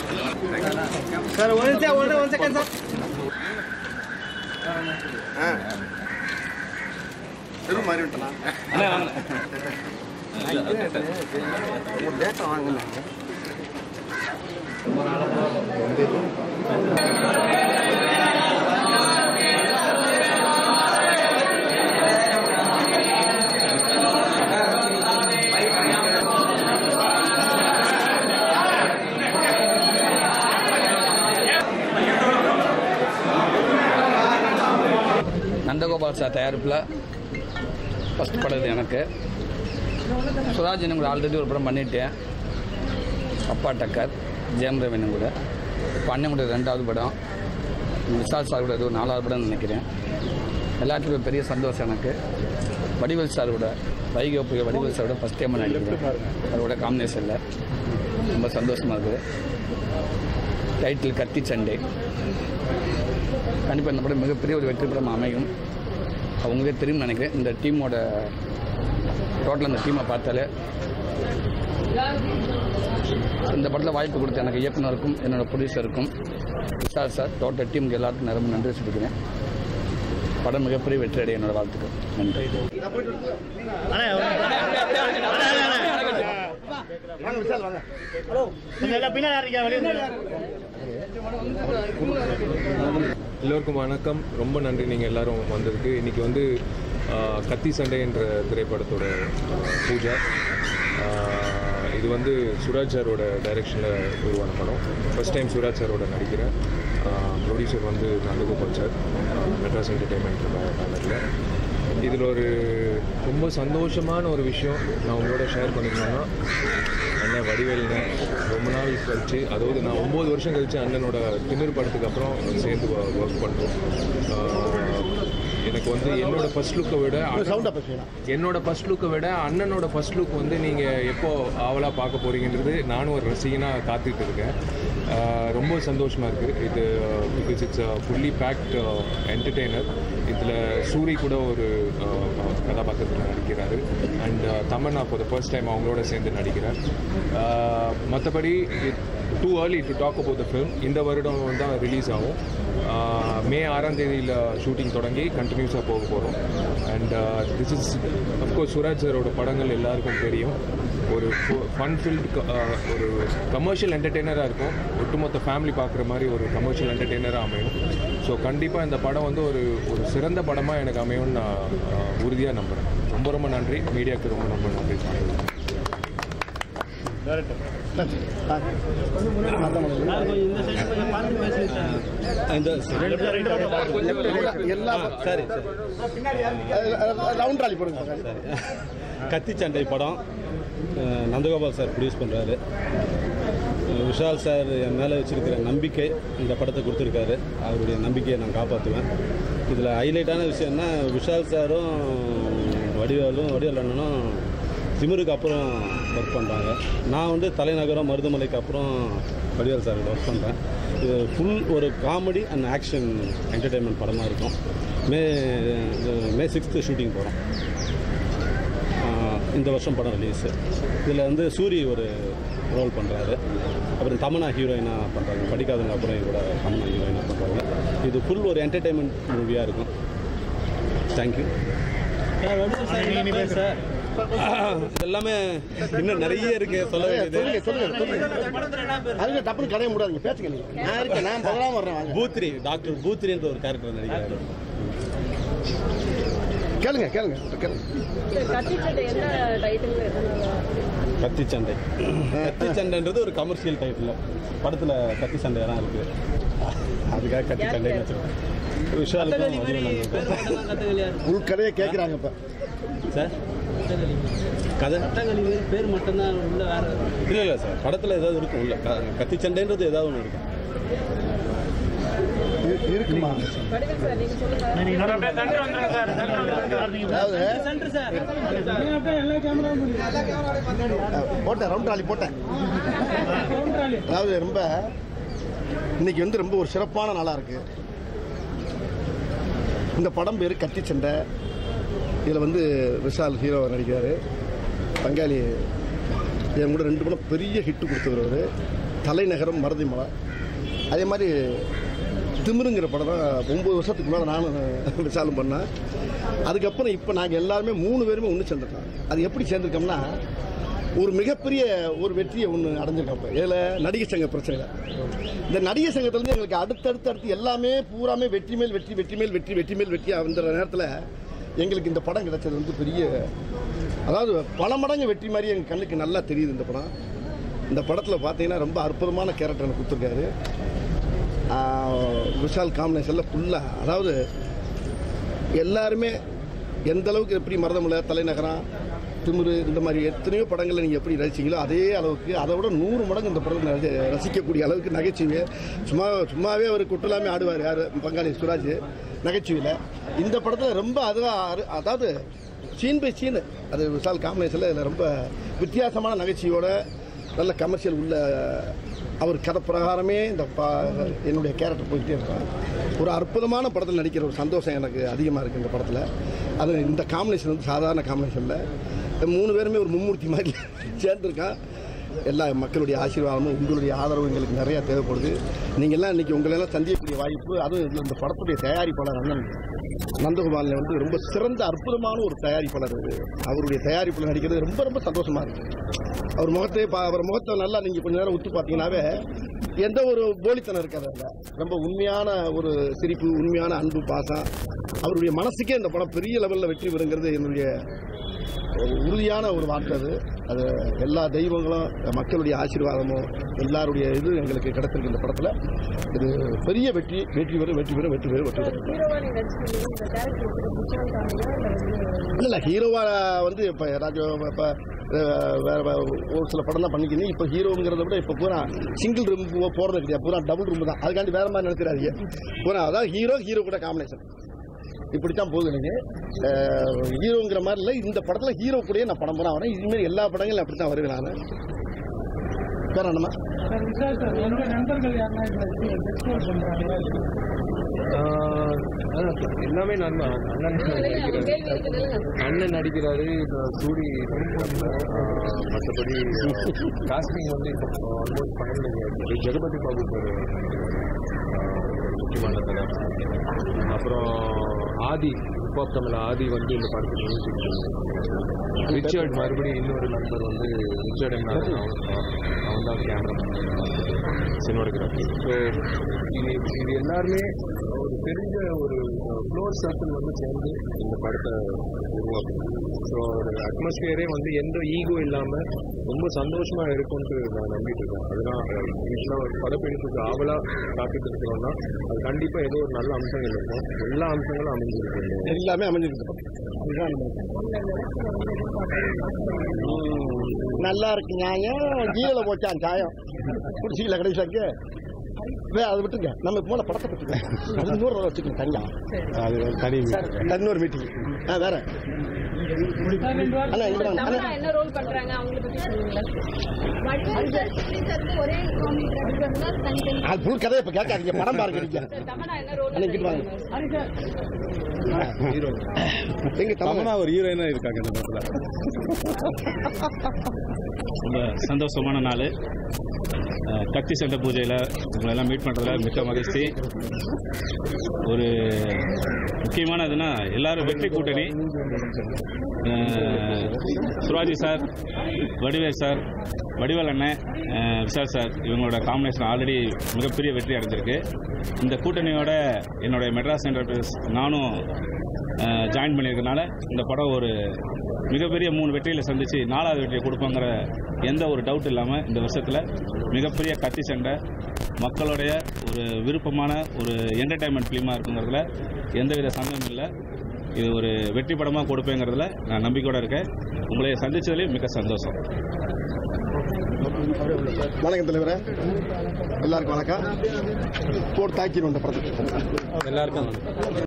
Sir ಒಂದು ನಿಮಿಷ ಒಂದು ಒಂದು ಸೆಕೆಂಡ್ ಸರ್ தெரு மாறி விட்டலாம் டேட்டா வாங்கல நந்தகோபால் சார் தயாரிப்பில் ஃபஸ்ட் படம் இது எனக்கு சுராஜன் கூட ஆல்ரெடி ஒரு படம் பண்ணிட்டேன் அப்பா டக்கர் ஜெயம் ரவினும் கூட இப்போ அண்ணன் கூட ரெண்டாவது படம் விஷால் சார் கூட இது ஒரு நாலாவது படம்னு நினைக்கிறேன் எல்லாத்துக்கும் பெரிய சந்தோஷம் எனக்கு வடிவேல் சார் கூட வைகை புய வடிவேல் சாரோட ஃபஸ்ட் டைம் நடிக்கிறேன் அவரோட காம்பினேஷனில் ரொம்ப சந்தோஷமாக இருக்குது டைட்டில் கத்தி சண்டை கண்டிப்பாக இந்த படம் மிகப்பெரிய ஒரு வெற்றி படம் அமையும் அவங்களே தெரியும் நினைக்கிறேன் இந்த டீமோட டோட்டல் அந்த டீமை பார்த்தாலே இந்த படத்தில் வாய்ப்பு கொடுத்த எனக்கு இயக்குனருக்கும் என்னோட ப்ரொடியூசருக்கும் விஷால் சார் டோட்டல் டீமுக்கு எல்லாருக்கும் ரொம்ப நன்றி சொல்லிக்கிறேன் படம் மிகப்பெரிய வெற்றி அடைய என்னோட வாழ்த்துக்கள் நன்றி எல்லோருக்கும் வணக்கம் ரொம்ப நன்றி நீங்கள் எல்லாரும் வந்ததுக்கு இன்றைக்கி வந்து ஆஹ், கத்தி சண்டை என்ற திரைப்படத்தோட ஆஹ், பூஜை ஆஹ், இது வந்து சுராஜ் சாரோட டைரெக்ஷனில் உருவான படம் ஃபர்ஸ்ட் டைம் சுராஜ் சாரோட நடிக்கிறேன் ப்ரொடியூசர் வந்து நந்தகோபால் சார் மெட்ராஸ் என்டர்டெயின்மெண்ட் பேனரில் இதில் ஒரு ரொம்ப சந்தோஷமான ஒரு விஷயம் நான் உங்களோட ஷேர் பண்ணிக்கணும்னா அண்ணன் வடிவேலுங்க ரொம்ப நாள் கழிச்சு அதாவது நான் ஒம்பது வருஷம் கழிச்சு அண்ணனோட திமிர் படத்துக்கு அப்புறம் சேர்ந்து ஒர்க் பண்ணுறோம் எனக்கு வந்து என்னோட ஃபர்ஸ்ட் லுக்கை விட என்னோட ஃபர்ஸ்ட் லுக்கை விட அண்ணனோட ஃபர்ஸ்ட் லுக் வந்து நீங்கள் எப்போ ஆவலாக பார்க்க போறீங்கன்றது நானும் ஒரு ரசிகனாக காத்துட்டு இருக்கேன் ஆஹ் ரொம்ப சந்தோஷமாக இருக்குது இது because it's fully packed entertainer இதில் சூரி கூட ஒரு ஆஹ், கதாபாத்திரத்தில் நடிக்கிறாரு and Tamannaah for the first time அவங்களோட சேர்ந்து நடிக்கிறார் மற்றபடி too early to talk about the film இந்த வருடம் தான் ரிலீஸ் ஆகும் ஆஹ், மே ஆறாம் தேதியில் ஷூட்டிங் தொடங்கி கண்டினியூஸாக போக போகிறோம் and this is of course Suraj சாரோட படங்கள் எல்லாருக்கும் தெரியும் ஒரு ஃபன் ஃபில்ட் ஒரு கமர்ஷியல் என்டர்டெய்னராக இருக்கும் ஒட்டுமொத்த ஃபேமிலி பார்க்குற மாதிரி ஒரு கமர்ஷியல் என்டர்டெய்னராக அமையும் ஸோ கண்டிப்பாக இந்த படம் வந்து ஒரு ஒரு சிறந்த படமாக எனக்கு அமையும்னு நான் உறுதியாக நம்புகிறேன் ரொம்ப ரொம்ப நன்றி மீடியாவுக்கு ரொம்ப ரொம்ப நன்றி சரி ரவுண்ட் ராலி போடுங்க சார் கத்தி சண்டை படம் அஹ், நந்தகோபால் சார் ப்ரொடியூஸ் பண்ணுறாரு விஷால் சார் என் மேலே வச்சிருக்கிற நம்பிக்கை இந்த படத்தை கொடுத்துருக்காரு அவருடைய நம்பிக்கையை நான் காப்பாற்றுவேன் இதில் ஹைலைட்டான விஷயம்னா விஷால் சாரும் வடிவேலும் வடிவேல் அண்ணனும் திமிருக்கு அப்புறம் ஒர்க் பண்ணுறாங்க நான் வந்து தலைநகரம் மருதமலைக்கு அப்புறம் வடிவேல் சார் ஒர்க் பண்ணுறேன் இது ஃபுல் ஒரு காமெடி அண்ட் ஆக்ஷன் என்டர்டெயின்மெண்ட் படமாக இருக்கும் மே மே சிக்ஸ்த்து ஷூட்டிங் போகிறோம் ஆஹ் இந்த வருஷம் படம் ரிலீஸ் இதில் வந்து சூரி ஒரு ரோல் பண்ணுறாரு அப்புறம் தமனா ஹீரோயினாக பண்ணுறாங்க படிக்காதவங்க அப்புறம் கூட தமனா ஹீரோயினாக பண்ணுறாங்க இது ஃபுல் ஒரு என்டர்டெயின்மெண்ட் மூவியாக இருக்கும் தேங்க்யூ எல்லாமே இன்னும் நிறைய இருக்கு சொல்ல வேண்டியது சொல்லுங்க சொல்லுங்க அதுக்கு டப்புனு கடைய முடியாதுங்க பேசுங்க நீங்க நான் இருக்கேன் நான் பதிலாம வர்றேன் வாங்க பூத்ரி டாக்டர் பூத்ரின்ற ஒரு கேரக்டர் நடிக்கிறாரு கேளுங்க கேளுங்க கேளுங்க கத்திச்சட்டை என்ன டைட்டில் எதனால கத்தி சண்டை கத்தி சண்டைன்றது ஒரு கமர்ஷியல் டைட்டில் படத்தில் கத்தி சண்டையெல்லாம் இருக்கு அதுக்காக கத்தி சண்டைன்னு வச்சிருக்கேன் விஷாலுக்கும் வடிவேலுக்கும் உள் கதையை கேட்குறாங்க இப்போ சார் கதை பேர் மட்டும்தான் உள்ள வேற இல்லை இல்லை சார் படத்தில் ஏதாவது இருக்கும் உள்ள க- கத்தி சண்டைன்றது ஏதாவது ஒன்று இருக்கும் இருக்குமா வடிவேல் சார் நீங்க சொல்லுங்க அதாவது போட்டேன் ரவுண்ட் ராலி போட்டேன் அதாவது ரொம்ப இன்னைக்கு வந்து ரொம்ப ஒரு சிறப்பான நாளாக இருக்கு இந்த படம் பேர் கத்தி சண்டை இதில் வந்து விஷால் ஹீரோ நடிக்கிறாரு பங்காளி என் கூட ரெண்டு படம் பெரிய ஹிட் கொடுத்தவர் அவர் தலைநகரம் மருதிமலை அதே மாதிரி திமிருங்கிற படம் தான் ஒம்பது வருஷத்துக்கு மேலே நானும் விசாலம் பண்ணேன் அதுக்கப்புறம் இப்போ நாங்கள் எல்லாருமே மூணு பேருமே ஒன்று சேர்ந்துருக்கோம் அது எப்படி சேர்ந்துருக்கோம்னா ஒரு மிகப்பெரிய ஒரு வெற்றியை ஒன்று அடைஞ்சிருக்கோம் இப்போ இதில் நடிகர் சங்க பிரச்சனையில் இந்த நடிகர் சங்கத்துலேருந்து எங்களுக்கு அடுத்தடுத்து அடுத்து எல்லாமே பூராமே வெற்றி மேல் வெற்றி வெற்றி மேல் வெற்றி வெற்றி மேல் வெற்றி அந்த நேரத்தில் எங்களுக்கு இந்த படம் கிடைச்சது வந்து பெரிய அதாவது பல மடங்கு வெற்றி மாதிரி எங்கள் கண்ணுக்கு நல்லா தெரியுது இந்த படம் இந்த படத்தில் பார்த்தீங்கன்னா ரொம்ப அற்புதமான கேரக்டர் எனக்கு கொடுத்துருக்காரு ஆஹ் விஷால் காம்பினேஷனில் ஃபுல்லாக அதாவது எல்லாருமே எந்த அளவுக்கு எப்படி மருதமலை தலைநகரம் திமிரு இந்த மாதிரி எத்தனையோ படங்களை நீங்கள் எப்படி ரசிச்சீங்களோ அதே அளவுக்கு அதை விட நூறு மடங்கு இந்த படத்தை ரசி- ரசிக்கக்கூடிய அளவுக்கு நகைச்சுவை சும்மா சும்மாவே அவர் குட்டலாமே ஆடுவார் யார் பங்காளி சுராஜ் நகைச்சுவையில் இந்த படத்தில் ரொம்ப அதுதான் அரு- அதாவது சீன் பை சீன் அது விஷால் காம்பினேஷனில் இதில் ரொம்ப வித்தியாசமான நகைச்சுவையோட நல்ல கமர்ஷியல் உள்ள அவர் கதை பிரகாரமே இந்த பா என்னுடைய கேரக்டர் போய்கிட்டே இருப்பேன் ஒரு அற்புதமான படத்தில் நடிக்கிற ஒரு சந்தோஷம் எனக்கு அதிகமாக இருக்குது இந்த படத்தில் அது இந்த காம்பினேஷன் வந்து சாதாரண காம்பினேஷனில் மூணு பேருமே ஒரு மும்மூர்த்தி மாதிரி சேர்ந்துருக்கான் எல்லா மக்களுடைய ஆசீர்வாதமும் உங்களுடைய ஆதரவு எங்களுக்கு நிறையா தேவைப்படுது நீங்கள்லாம் இன்றைக்கி உங்களெல்லாம் சந்திக்கக்கூடிய வாய்ப்பு அதுவும் இதுல இந்த படத்துடைய தயாரிப்பாளர் அண்ணன் நந்தகுமாரில் வந்து ரொம்ப சிறந்த அற்புதமான ஒரு தயாரிப்பாளர் அவருடைய தயாரிப்பில் நடிக்கிறது ரொம்ப ரொம்ப சந்தோஷமாக இருக்குது அவர் முகத்தை பா அவர் முகத்தை நல்லா நீங்கள் கொஞ்ச நேரம் உத்து பார்த்தீங்கன்னாவே எந்த ஒரு போலித்தனம் இருக்காது அதில் ரொம்ப உண்மையான ஒரு சிரிப்பு உண்மையான அன்பு பாசம் அவருடைய மனசுக்கே இந்த படம் பெரிய லெவலில் வெற்றி பெறுங்கிறது என்னுடைய உறுதியான ஒரு வார்த்தை அது அது எல்லா தெய்வங்களும் மக்களுடைய ஆசீர்வாதமும் எல்லாருடைய இது எங்களுக்கு கிடைச்சிருக்கு இந்த படத்தில் இது பெரிய வெற்றி வெற்றி பெறும் வெற்றி பெறும் வெற்றி பெறும் வெற்றி பெறும் ஹீரோவா நீங்க நடிச்சிருக்கீங்க இந்த கேரக்டர் விஷால் காமியா இல்ல வந்து இல்லை இல்லை ஹீரோவா வந்து இப்போ ராஜோ இப்போ வேற வேற ஒரு சில படம் தான் பண்ணிக்கணும் இப்போ ஹீரோங்கிறத விட இப்போ பூரா சிங்கிள் ரூம் போகிறது கிடையாது பூரா டபுள் ரூம் தான் அதுக்காண்டி வேற மாதிரி நினைக்கிறாரு பூரா அதான் ஹீரோ ஹீரோ கூட காம்பினேஷன் இப்படித்தான் போகுது எனக்கு ஹீரோங்கிற மாதிரி இல்லை இந்த படத்தில் ஹீரோ கூடயே நான் படம் போகிறேன் வரேன் இதுமாரி எல்லா படங்களும் அப்படி தான் வருவேன் நான் வேற என்னம்மா ஆஹ் அதான் எல்லாமே நன்மை அண்ணன் நடிக்கிறாரு கேள்வி இருக்கு நில்லுங்க. அண்ணன் நடிக்கிறாரு இந்த சூரி ஆஹ் மற்றபடி காஸ்டிங் வந்து இப்போ ஆல்மோஸ்ட் ஃபைனல் ஜெகபதி பாபு ஒரு முக்கியமான கதாபாத்திரம் அப்புறம் ஆதி ஹிப்ஹாப் தமிழ் ஆதி வந்து இந்த படத்துக்கு மியூசிக் ரிச்சர்ட் மறுபடியும் இன்னொரு நண்பர் வந்து ரிச்சர்ட் என்ன அவன் தான் கேமரா சினிமாட்டோகிராஃபி ஸோ இது இது எல்லாருமே ஒரு தெரிஞ்ச ஒரு ஃப்ளோர் சர்க்கிள் வந்து சேர்ந்து இந்த படத்தை உருவாக்கும் ஸோ ஒரு அட்மாஸ்பியரே வந்து எந்த ஈகோ இல்லாமல் ரொம்ப சந்தோஷமாக இருக்கும்னு நான் நம்பிட்டு இருக்கேன் அதுதான் யூஸ்வலாக ஒரு படப்பிடிப்புக்கு ஆவலாக காத்துட்டு இருக்கிறோம்னா அது கண்டிப்பாக ஏதோ ஒரு நல்ல அம்சங்கள் இருக்கும் எல்லா அம்சங்களும் அமைஞ்சிருக்கு இந்த எல்லாமே அமைஞ்சிருக்கு அதுதான் ம், நல்லா இருக்கு நியாயம் ஜீவல போச்சான் சாயம் குடிச்சிக்கல கடைசியாக்கு வே அதை விட்டுங்க நம்ம போன படத்தை பற்றி அது இன்னொரு தடவை வச்சுக்கோங்க தனியா அது தனி இன்னொரு மீட்டிங் ஆ வேற அண்ணா இங்க வாங்க. அண்ணா தமன்னா என்ன ரோல் பண்றாங்க அவங்கள பத்தி சொல்லுங்களேன் அது ஃபுல் கதையை இப்போ கேட்காதீங்க படம் பாருங்க நீங்க தமன்னா என்ன ரோல் அண்ணா இங்கிட்டு வாங்க ஹீரோ எங்க தமிழ் தமனா ஒரு ஹீரோயினாக இருக்காங்க இந்த படத்தில் ரொம்ப சந்தோஷமான நாள் அஹ், கத்தி சண்டை பூஜையில் உங்களெல்லாம் மீட் பண்ணுறதுல மிக்க மகிழ்ச்சி ஒரு முக்கியமான இதுனா எல்லாரும் வெற்றி கூட்டணி அஹ், சுராஜி சார் வடிவேல் சார் வடிவேல் அண்ணன் அஹ், விஷால் சார் இவங்களோட காம்பினேஷன் ஆல்ரெடி மிகப்பெரிய வெற்றி அடைஞ்சிருக்கு இந்த கூட்டணியோட என்னுடைய மெட்ராஸ் என்டர்பிரைஸ் நானும் ஜாயின் பண்ணியிருக்கனால இந்த படம் ஒரு மிகப்பெரிய மூணு வெற்றியில் சந்தித்து நாலாவது வெற்றியை கொடுப்பாங்கிற எந்த ஒரு டவுட் இல்லாமல் இந்த வருஷத்தில் மிகப்பெரிய கத்தி சண்டை மக்களுடைய ஒரு விருப்பமான ஒரு என்டர்டைன்மெண்ட் ஃபிலிமாக இருக்குங்கிறதுல எந்தவித சந்தேகமும் இல்லை இது ஒரு வெற்றி படமாக கொடுப்பேங்கிறதுல நான் நம்பிக்கையோடு இருக்கேன் உங்களை சந்தித்ததுலேயும் மிக சந்தோஷம் வணக்கம் தலைவரே எல்லாருக்கும் வணக்கம் போட்டு தாக்கிடும் இந்த படத்துக்கு எல்லாருக்கும்